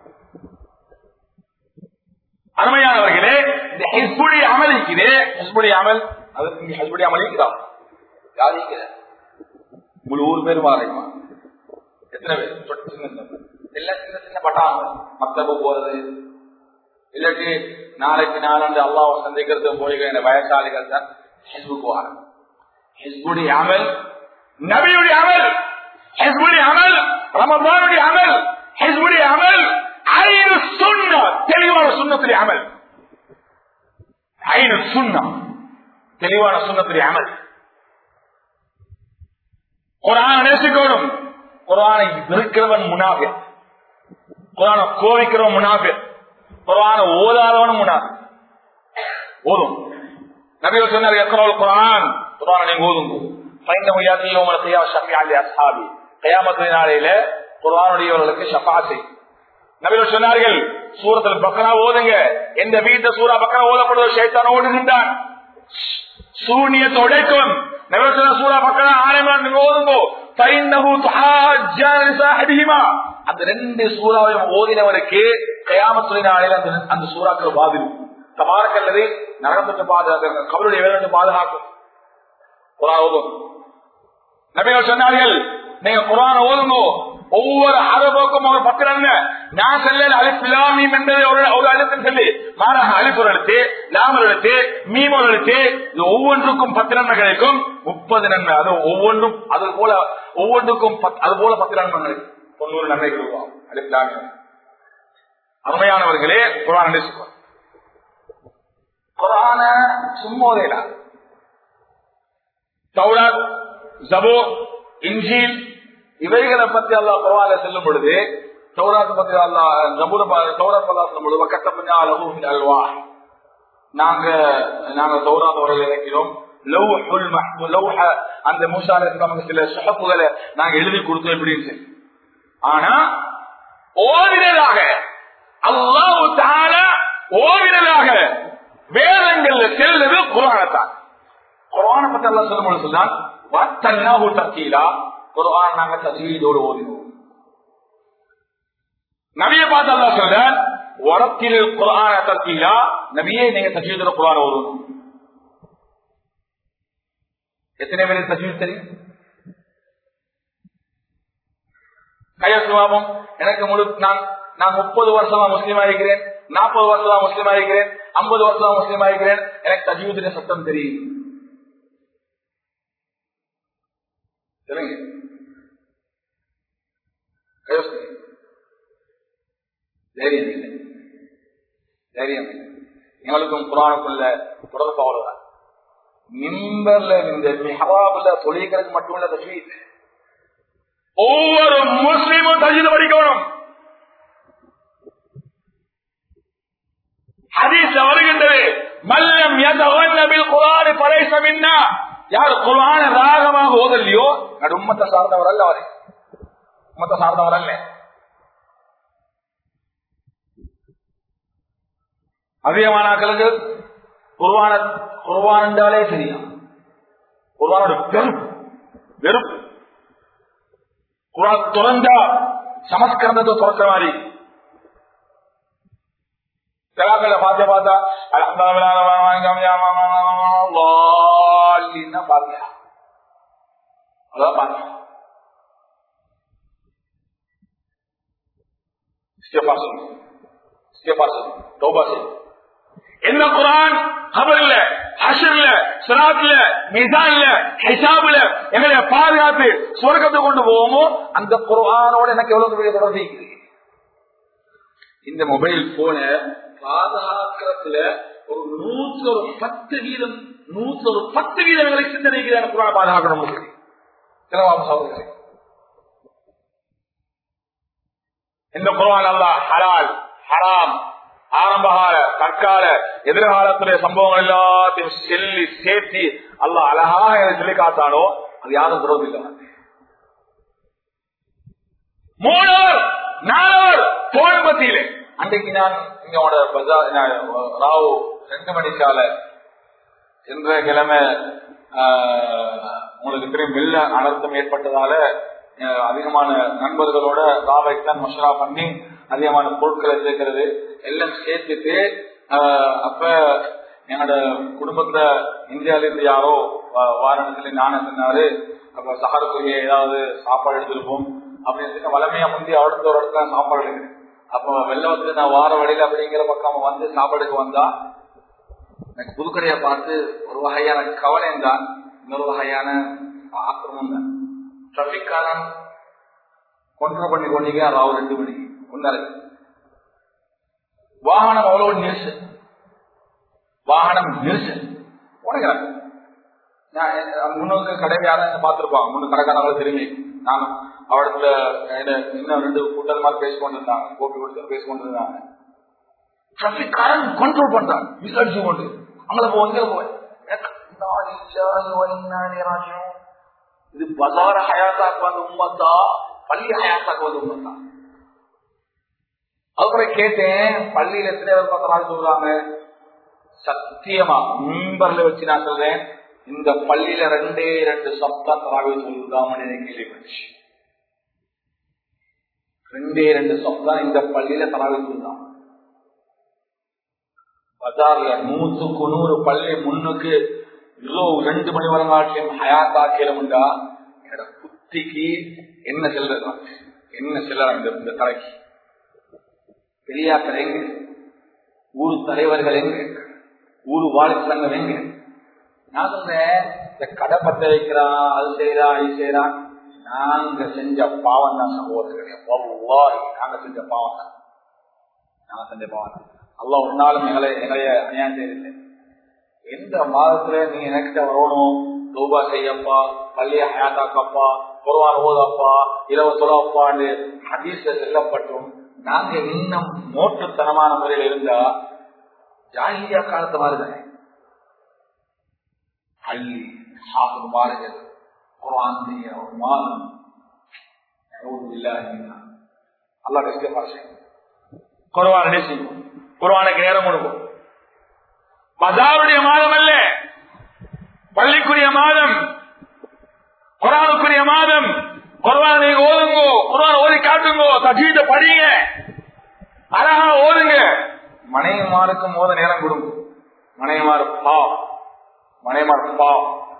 அருமையானவர்களே இந்த ஹிஸ்புடைய அமல் இருக்குது ஹிஸ்புடைய அமல் அதற்கு இங்க ஹிஸ்புடைய அமல் இருக்கிறார் யார் இருக்கிற முழு ஊர் பேர் மாறிடுமா எத்தனை பேர் சொட்டு சின்ன சின்ன பேர். எல்லாம் சின்ன சின்ன பட்டாங்க மக்தபு போறது இல்லாட்டி நாளைக்கு நாளாண்டு அல்லாஹ் சந்திக்கிறது போய் வயசாளிகள் தான் ஹிஸ்புக்கு வாங்க ஹிஸ்புடைய அமல் நபியுடைய அமல் ஹிஸ்புடைய அமல் ரமதானுடைய அமல் ஹிஸ்புடைய அமல் ஐந்து சுண்ண தெளிவான சுண்ணத்துடைய அமல் ஐந்து சுண்ணா தெளிவான சுண்ணத்துடைய அமல் குரான நேசிக்கணும் குரானை வெறுக்கிறவன் முனாஃபி குரான கோவிக்கிறவன் முனாஃபி குரான ஓதாதவனும் முனாஃபி ஓதும் நபிகள் சொன்னார் எத்தனை குரான் குரான நீங்க ஓதுங்க பைந்தம் யாத்திரையும் உங்களுக்கு ஷஃபியாலி அஸ்ஹாபி கயாமத்து நாளையில குரானுடையவர்களுக்கு ஷஃபாசி நபிகள் சொன்னார்கள் சூரத்தில் பக்கரா ஓதுங்க எந்த வீட்டு சூரா பக்கரா ஓதப்படுவது ஷைத்தான் ஓடுகின்றான் சூனியத்தை உடைக்கும் நபிகள் சொன்ன சூரா பக்கரா ஆரம்பம் நீங்க ஓதுங்கோ ஃபைன்னஹு துஹாஜ்ஜான லிசாஹிபிஹிமா அந்த ரெண்டு சூறாவையும் ஓதினவருக்கு கயாமத்துடைய நாளையில அந்த அந்த சூறாக்கள் பாதிரி தபாரக்கல்லது நரகத்தை பாதுகாக்க கபருடைய வேலை பாதுகாக்கும் குரான் ஓதும் நபிகள் சொன்னார்கள் நீங்க குரான் ஓதுங்கோ ஒவ்வொரு அரபோக்கும் ஒரு பத்திரம் நான் சொல்ல அலிப் லாமீம் என்பதை ஒரு ஒரு அழுத்தம் சொல்லி மாறாக அலிப் ஒரு எழுத்து லாம் ஒரு எழுத்து மீம் ஒரு எழுத்து இது ஒவ்வொன்றுக்கும் பத்து நன்மை கிடைக்கும் முப்பது நன்மை அது ஒவ்வொன்றும் அது போல ஒவ்வொன்றுக்கும் பத்- அது போல பத்து நன்மை கிடைக்கும் தொண்ணூறு நன்மை கொடுக்கும் அலிப் லாமீம் அருமையானவர்களே குரான் நேசிக்கும் குரான சும்மா ஓதையலாம் தௌராத் ஜபோ இன்ஜீல் இவைகளை பத்தி அல்லா குரால செல்லும் பொழுது தௌராத் பத்தி அல்லா ஜபூர தௌராத் பல்லா சொல்லும் பொழுது கட்டப்பஞ்சா அலகு அல்வா நாங்க நாங்க தௌராத் உரையில் இறக்கிறோம் லௌஹுல் மஹ்பூ- லௌஹ அந்த மூசால நமக்கு சில சுகப்புகளை நாங்க எழுதி கொடுத்தோம் எப்படின்னு சொல்லி ஆனா ஓவிரலாக அல்லாஹு தால ஓவிரலாக வேதங்கள்ல செல்வது குரானத்தான் குரான பத்தி எல்லாம் சொல்லும் பொழுது சொன்னால் வத்தன்னாஹு தக்கீலா குரான் நாங்க தஜீதோடு ஓதினோம் நபியை பார்த்து அல்லாஹ் சொல்ற வரத்தில் குரான தக்கீலா நபியே நீங்க தஜீதோட குரான் ஓதணும் எத்தனை பேருக்கு தஜீத் தெரியும் கையசுவாபம் எனக்கு முழு நான் நான் முப்பது வருஷமா முஸ்லீமா இருக்கிறேன் நாற்பது வருஷமா முஸ்லீமா இருக்கிறேன் ஐம்பது வருஷமா முஸ்லீமா இருக்கிறேன் எனக்கு தஜீவுடைய சட்டம் தெரியும் சொல்லுங்க யோசிங்க. தைரியம் இல்லை தைரியம் இல்லை எங்களுக்கும் குரானுக்குள்ள தொடர்பு அவ்வளவுதான் மிம்பர்ல இந்த மிஹராபுல தொழில்களுக்கு மட்டுமல்ல தஸ்வீத் ஒவ்வொரு முஸ்லீமும் தஜீது படிக்கணும் ஹதீஸ் வருகின்றது மல்லம் யதவன்னபில் குரான் பரைச மின்னா யார் குரான ராகமாக ஓதலையோ அது உம்மத்தை சார்ந்தவர் அல்ல அவரே உம்மத்தை சார்ந்தவர் அல்ல அதிகமானாக்களுக்கு குர்வான குர்வான் என்றாலே தெரியும் குர்வானோட வெறுப்பு வெறுப்பு குரான் துறந்தா சமஸ்கிருதத்தை துறக்கிற மாதிரி சிலாக்களை பார்த்து பார்த்தா அலமதுல்லா பாருங்க அதான் பாருங்க இஸ்திஃபார் சொல்லு. இஸ்திஃபார் சொல்லு. தௌபா சொல்லு. என்ன குரான் கபர்ல ஹஷர்ல சிராத்ல மிசான்ல ஹிசாப்ல எங்களை பாதுகாத்து சொர்க்கத்தை கொண்டு போவோமோ அந்த குரானோட எனக்கு எவ்வளவு பெரிய தொடர்பு இருக்குது இந்த மொபைல் போன பாதுகாக்கிறதுல ஒரு நூற்று ஒரு பத்து வீதம் நூற்று ஒரு பத்து வீதம் எங்களுக்கு சிந்தனைக்கு குரான பாதுகாக்கணும் சிலவாம சகோதரர்களே இந்த குரான் அல்லா ஹலால் ஹராம் ஆரம்பகால தற்கால எதிர்காலத்துடைய சம்பவங்கள் எல்லாத்தையும் செல்லி சேர்த்தி அல்ல அழகாக எனக்கு சொல்லி காத்தானோ அது யாரும் விரோதம் இல்லை மூணவர் நாலவர் போன் மத்தியிலே அன்றைக்கு நான் இங்கோட பஜார் நான் ராவ் ரெண்டு மணிக்கால சென்ற கிழமை ஆஹ், உங்களுக்கு தெரியும் வெள்ள அனர்த்தம் ஏற்பட்டதால ஆஹ், அதிகமான நண்பர்களோட ராவைத்தான் மஷரா பண்ணி அதிகமான பொருட்களை சேர்க்கிறது எல்லாம் சேர்த்துட்டு ஆஹ், அப்ப என்னோட குடும்பத்துல இந்தியால இருந்து யாரோ வா- வாரணத்துல நானும் சொன்னாரு அப்ப சஹருக்குரிய ஏதாவது சாப்பாடு எடுத்திருப்போம் அப்படின்னு சொல்லி வளமையா முந்தி அடுத்த ஒரு இடத்துல சாப்பாடு எடுக்கிறேன் அப்ப வெள்ளம் வந்து நான் வார வழியில அப்படிங்கிற பக்கம் வந்து சாப்பாடுக்கு வந்தா எனக்கு புதுக்கடையை பார்த்து ஒரு வகையான கவலையும் தான் இன்னொரு வகையான ஆக்கிரமம் தான் டிராபிக்காரன் கொண்டு பண்ணி கொண்டீங்க ராவு ரெண்டு மணிக்கு ஒன்னாரு வாகனம் அவ்வளவு நெரிசல் வாகனம் நெரிசல் உனக்கிறாங்க நான் என் முன்னோக்கு கடை யாரும் பார்த்திருப்பாங்க முன்னு கடைக்காரங்களை திரும்பி நான் அவடத்துல என்ன இன்னும் ரெண்டு கூட்டல் மாதிரி பேசிக்கொண்டு இருந்தாங்க கோப்பி கொடுத்து பேசிக்கொண்டு இருந்தாங்க டிராபிக் காரன் கண்ட்ரோல் பண்றான் விசாரிச்சு கொண்டு அங்கே போ இங்கே போய் இது பசார ஹயாத்தாக்கு வந்து உண்மத்தா பள்ளி ஹயாத்தாக்கு வந்து உண்மத்தா அப்புறம் கேட்டேன் பள்ளியில எத்தனை பேர் பார்க்கறாங்க சொல்றாங்க சத்தியமா மிம்பர்ல வச்சு நான் சொல்றேன் இந்த பள்ளியில ரெண்டே ரெண்டு சப்தா தராவே சொல்லுதாமன்னு எனக்கு கேள்விப்பட்டுச்சு ரெண்டே ரெண்டு சப்தா இந்த பள்ளியில தராவே சொல்லுதான் பஜார்ல நூத்துக்கு நூறு பள்ளி முன்னுக்கு இதோ ரெண்டு மணி வரங்காட்டிலும் ஹயாத்தாக்கியலும்டா என்னோட புத்திக்கு என்ன செல்றதா என்ன செல்லலாம் இந்த இந்த தலைக்கு பெரியாக்கள் எங்க ஊர் தலைவர்கள் எங்க ஊர் வாழ்க்கங்கள் எங்க நான் சொல்றேன் இந்த கடை பத்த வைக்கிறான் அது செய்யறான் இது செய்யறான் நாங்க செஞ்ச பாவம் தான் சகோதரர்களே ஒவ்வாறு நாங்க செஞ்ச பாவம் தான் நாங்க செஞ்ச பாவம் தான் அல்ல ஒரு நாளும் எங்களை எங்களைய அநியாயம் செய்யவில்லை எந்த மாதத்துல நீ எனக்கிட்ட வரணும் ரூபா செய்யப்பா பள்ளிய ஹயாத்தாக்கப்பா குர்வான் ஓதப்பா இரவு சொல்லப்பான்னு ஹதீஸ செல்லப்பட்டும் நாங்க இன்னும் மோட்டுத்தனமான முறையில் இருந்தா ஜாகியா காலத்து மாதிரி தானே பள்ளி சாப்பிடு மாறுகள் குர்ஆன் செய்ய ஒரு மாதம் அல்லா கஷ்டப்பா செய்யும் குர்வானே செய்யும் குர்வானுக்கு நேரம் கொடுக்கும் பஜாருடைய மாதம் அல்ல பள்ளிக்குரிய மாதம் குரானுக்குரிய மாதம் குர்வானை ஓதுங்கோ குர்வான் ஓதி காட்டுங்கோ தஜீத படிங்க அழகா ஓதுங்க மனைவிமாருக்கும் ஓத நேரம் கொடுங்க மனைவிமார் பா மனைவிமார் பா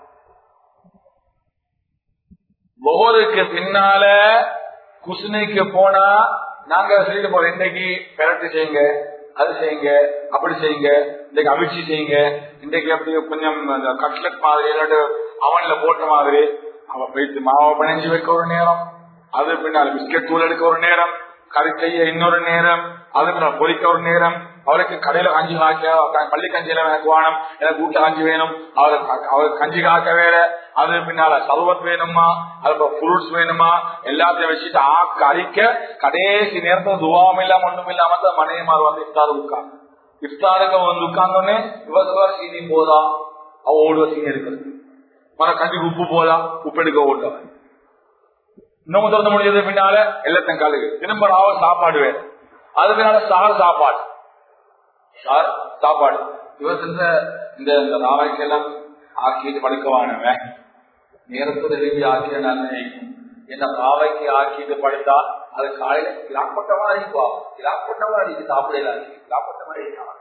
ஒவ்வொருக்கு பின்னால குசுனைக்கு போனா நாங்க சொல்லிட்டு போறோம் இன்னைக்கு பெரட்டு செய்யுங்க அது செய்யுங்க அப்படி செய்யுங்க இன்றைக்கு அவிழ்ச்சி செய்யுங்க இன்றைக்கு அப்படி கொஞ்சம் கட்லட் மாதிரி இல்லாட்டி அவன்ல போட்ட மாதிரி அவ போயிட்டு மாவை பிணைஞ்சு வைக்க ஒரு நேரம் அது பின்னால் பிஸ்கெட் தூள் எடுக்க ஒரு நேரம் கறி செய்ய இன்னொரு நேரம் அது பின்னால் பொறிக்க ஒரு நேரம் அவருக்கு கடையில கஞ்சி காய்க்க பள்ளி கஞ்சியில எனக்கு வேணும் எனக்கு வீட்டுல கஞ்சி வேணும் அவருக்கு அவருக்கு கஞ்சி காக்க வேற அது பின்னால சர்வத் வேணுமா அதுக்கு ஃப்ரூட்ஸ் வேணுமா எல்லாத்தையும் வச்சுட்டு ஆக்க அரிக்க கடைசி நேரத்துல துவாவும் இல்லாம ஒண்ணும் இல்லாம தான் மனைவிமார் வந்து இஃப்தாரு உட்கார்ந்து இஃப்தாருக்கு வந்து உட்கார்ந்தோடனே இவருக்கு சீனி போதா அவ ஓடுவ சீனி எடுக்கிறது மர கஞ்சிக்கு உப்பு போதா உப்பு எடுக்க ஓடுவா இன்னும் திறந்து முடிஞ்சது பின்னால எல்லாத்தையும் கழுகு திரும்ப ராவ சாப்பாடு வேறு அது பின்னால சார் சாப்பாடு சார் சாப்பாடு இவர் சென்ற இந்த இந்த ராவைக்கெல்லாம் ஆக்கிட்டு படுக்கவானவன் நேரத்துல எழுதி ஆக்கிய நான் நினைக்கும் என்ன ராவைக்கு ஆக்கிட்டு படுத்தா அது காலையில கிராப்பட்ட மாதிரி இருக்குவா கிராப்பட்ட மாதிரி இருக்கு சாப்பிடல கிராப்பட்ட மாதிரி இருக்கா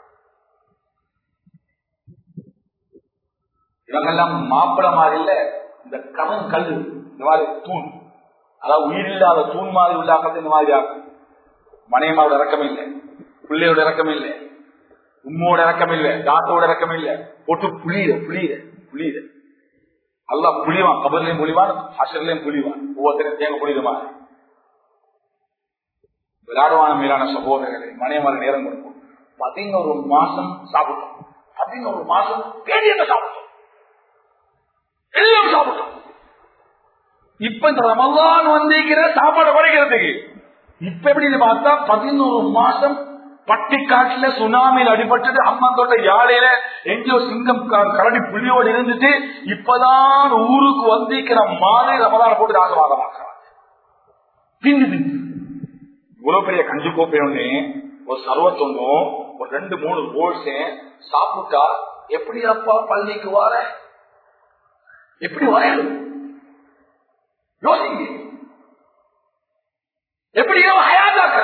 இவங்கெல்லாம் மாப்பிள மாதிரி இல்ல இந்த கமன் கல் இந்த மாதிரி தூண் அதாவது உயிரில்லாத தூண் மாதிரி உள்ளாக்கிறது இந்த மாதிரி ஆகும் மனையமாவோட இறக்கம் இல்லை பிள்ளையோட இறக்கம் இல்லை உம்மோட இறக்கம் இல்லை தாத்தோட இறக்கம் இல்லை போட்டு புளியிற புளியிற புளியிற அல்லா புளிவான் கபர்லயும் புளிவான் ஹசர்லயும் புளிவான் ஒவ்வொருத்தரும் தேங்க புளிதுமா விளையாடுவான மேலான சகோதரர்களை மனையமாரி நேரம் கொடுக்கும் பதினோரு மாசம் சாப்பிட்டோம் பதினோரு மாசம் தேடியத்தை சாப்பிட்டோம் எல்லாம் சாப்பிட்டோம் இப்ப இந்த ரமலான் வந்திருக்கிற சாப்பாடு குறைக்கிறதுக்கு இப்ப எப்படி பார்த்தா பதினோரு மாசம் பட்டிக்காட்டுல சுனாமியில் அடிபட்டது அம்மந்தோட்ட யாழையில எங்கேயோ சிங்கம் க- கரடி புள்ளியோடு இருந்துட்டு இப்பதான் ஊருக்கு வந்திக்கிற மாதிரி ரமதான போட்டு நாசமாகமாக்குறாங்க திண்டு திண்டு இவ்வளவு பெரிய கஞ்சி கோப்பை ஒண்ணு ஒரு சர்வத் ஒண்ணும் ஒரு ரெண்டு மூணு ரோல்ஸ் சாப்பிட்டா எப்படி அப்பா பள்ளிக்கு வர எப்படி வரையணும் யோசிங்க எப்படி ஹயாத்தாக்குற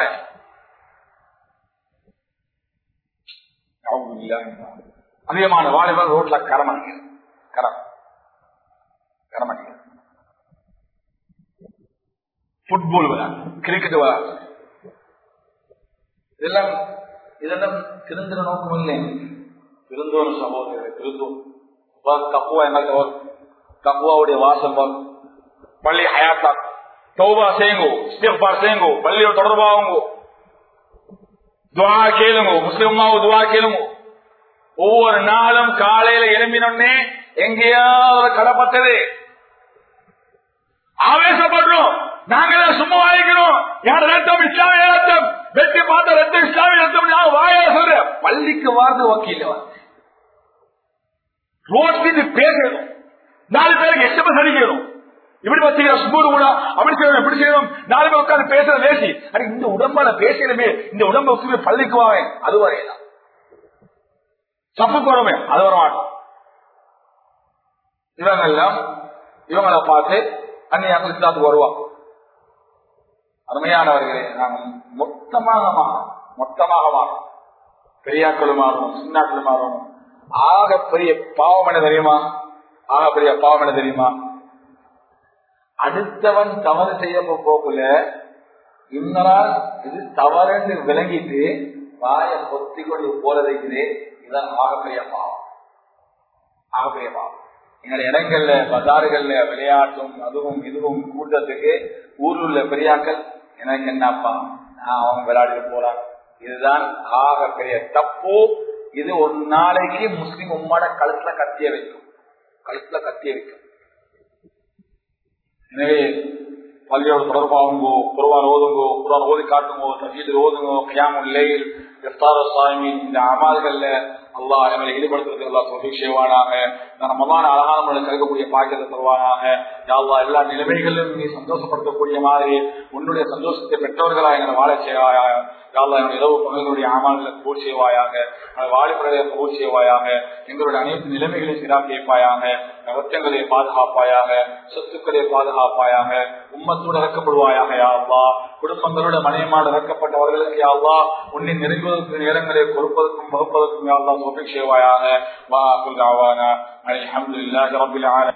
அதிகமான வாலிபர் ரோட்ல கரமணிங்க கரம் கரமணிங்க ஃபுட்பால் விளையாடு கிரிக்கெட் விளையாடு இதெல்லாம் இதெல்லாம் திருந்திர நோக்கம் இல்லை திருந்தோர் சகோதரர் திருந்தோம் கப்புவா என்ன வரும் கப்புவாவுடைய வாசம் வரும் பள்ளி ஹயாத்தா தௌபா செய்யுங்கோ இஸ்திஃபார் செய்யுங்கோ பள்ளியோட தொடர்பாகுங்கோ துவா கேளுங்க முஸ்லிமாவு துவா கேளுங்க ஒவ்வொரு நாளும் காலையில எழும்பினோடனே எங்கேயாவது கடப்பட்டது ஆவேசப்படுறோம் நாங்களே சும்மா வாங்கிக்கிறோம் யார் ரத்தம் இஸ்லாமிய ரத்தம் வெட்டி பார்த்த ரத்தம் இஸ்லாமிய ரத்தம் நான் வாயா சொல்ற பள்ளிக்கு வாழ்ந்து வக்கீல் ரோட்ல பேசணும் நாலு பேருக்கு எஸ்எம்எஸ் அடிக்கணும் இப்படி பத்திரிக்கை சுமூறு கூட அப்படி செய்யணும் இப்படி செய்யணும் நாலு பேர் உட்கார்ந்து பேசுற பேசி அட இந்த உடம்பால பேசணுமே இந்த உடம்ப வச்சு பள்ளிக்கு வாவேன் அது வரையலாம் சப்புக்கு வருமே அது வர மாட்டோம் இவங்க எல்லாம் இவங்களை பார்த்து அன்னை அமிர்தாத்துக்கு வருவான் அருமையானவர்களே நாங்கள் மொத்தமாக மாறும் மொத்தமாக மாறும் பெரியாக்களும் மாறும் சின்னாக்களும் மாறும் ஆக பெரிய பாவம் என்ன தெரியுமா ஆக பெரிய பாவம் என்ன தெரியுமா அடுத்தவன் தவறு செய்ய போக்குல இன்னொரு இது தவறுன்னு விளங்கிட்டு வாய பொத்தி கொண்டு போறதைக்குது இதுதான் ஆகப்பெரிய பாவம் ஆகப்பெரிய பாவம் எங்க இடங்கள்ல பஜாறுகள்ல விளையாட்டும் அதுவும் இதுவும் கூட்டத்துக்கு ஊர்ல உள்ள பெரியாக்கள் எனக்கு என்னப்பா நான் அவங்க விளையாடிட்டு போறாங்க இதுதான் ஆக பெரிய தப்பு இது ஒரு நாளைக்கு முஸ்லிம் உம்மாட கழுத்துல கத்திய வைக்கும் கழுத்துல கத்திய வைக்கும் எனவே பள்ளியோட தொடர்பாகுங்கோ குருவான் ஓதுங்கோ குரான் ஓதி காட்டுங்கோ தஜீது ஓதுங்கோ கியாமுல் லைல் இஃப்தார சாமி இந்த அமால்கள்ல அல்லாஹ் எங்களை ஈடுபடுத்துறதுக்கு எல்லாம் சொல்லி செய்வானாக நான் ரமதான அழகான முறையில் கருக்கக்கூடிய பாக்கியத்தை தருவானாக யாழ்லா எல்லா நிலைமைகளிலும் நீ சந்தோஷப்படுத்தக்கூடிய மாதிரி உன்னுடைய சந்தோஷத்தை பெற்றவர்களா எங்களை வாழ செய்வாயாக யாழ்லா எங்களுடைய இரவு பகல்களுடைய அமால்களை பூர் செய்வாயாக வாலிபர்களை பூர் செய்வாயாக எங்களுடைய அனைத்து நிலைமைகளையும் சீராக கேட்பாயாக ரத்தங்களை பாதுகாப்பாயாக சொத்துக்களை பாதுகாப்பாயாக உம்மத்தோடு இறக்கப்படுவாயாக யாழ்லா குடும்பங்களோட மனையமாடு இறக்கப்பட்டவர்களுக்கு யாழ்லா உன்னை நெருங்குவதற்கு நேரங்களை கொடுப்பதற்கும் வகுப்பதற்கும் யாழ்லா சோபிக் செய்வாயாக வா குல் அல்ஹம்துலில்லாஹி ரப்பில் ஆலமீன்